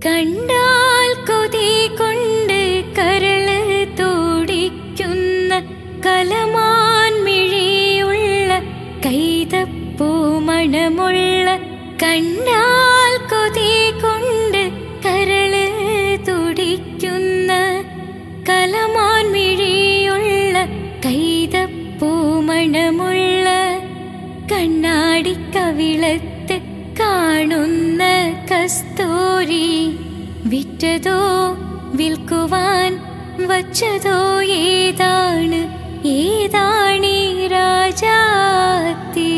കണ്ടാൽ കൊതി കൊണ്ട് കരള് തോടിക്കുന്ന കലമാൻ മിഴിയുള്ള കൈതപ്പൂ മണമുള്ള കണ്ടാൽ കൊതി കൊണ്ട് കരള് തുടിക്കുന്ന കലമാൻ മിഴിയുള്ള കൈതപ്പൂ മണമുള്ള കണ്ണാടി കവിളത്ത് കാണുന്ന കസ്തൂരി വിറ്റതോ വിൽക്കുവാൻ വച്ചതോ ഏതാണ് ഏതാണീ രാജാത്തി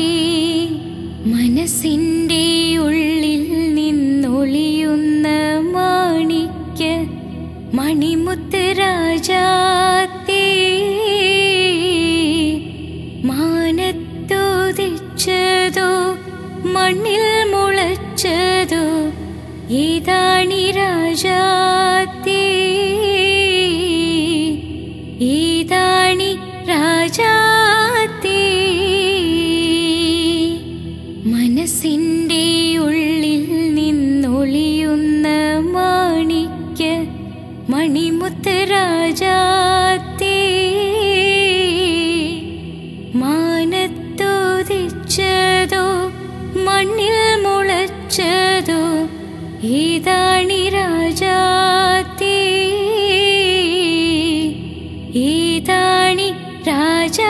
മനസ്സിൻ്റെ ഉള്ളിൽ നിന്നൊളിയുന്ന മാണിക്യ മണിമുത്ത് രാജാത്തേ മാനത്തോതിച്ചതോ മണ്ണിൽ മുളച്ചതോ ഏതാണി രാജാത്തേ ഏതാണി രാജാത്തേ മനസ്സിൻ്റെ ഉള്ളിൽ നിന്നൊളിയുന്ന മാണിക്യ മണിമുത്ത് രാജാത്തേ മാനത്തോതിച്ചതോ മണ്ണിൽ മുളച്ചതോ ഏതാണി രാജാത്തേ ഏതാണി രാജാത്തേ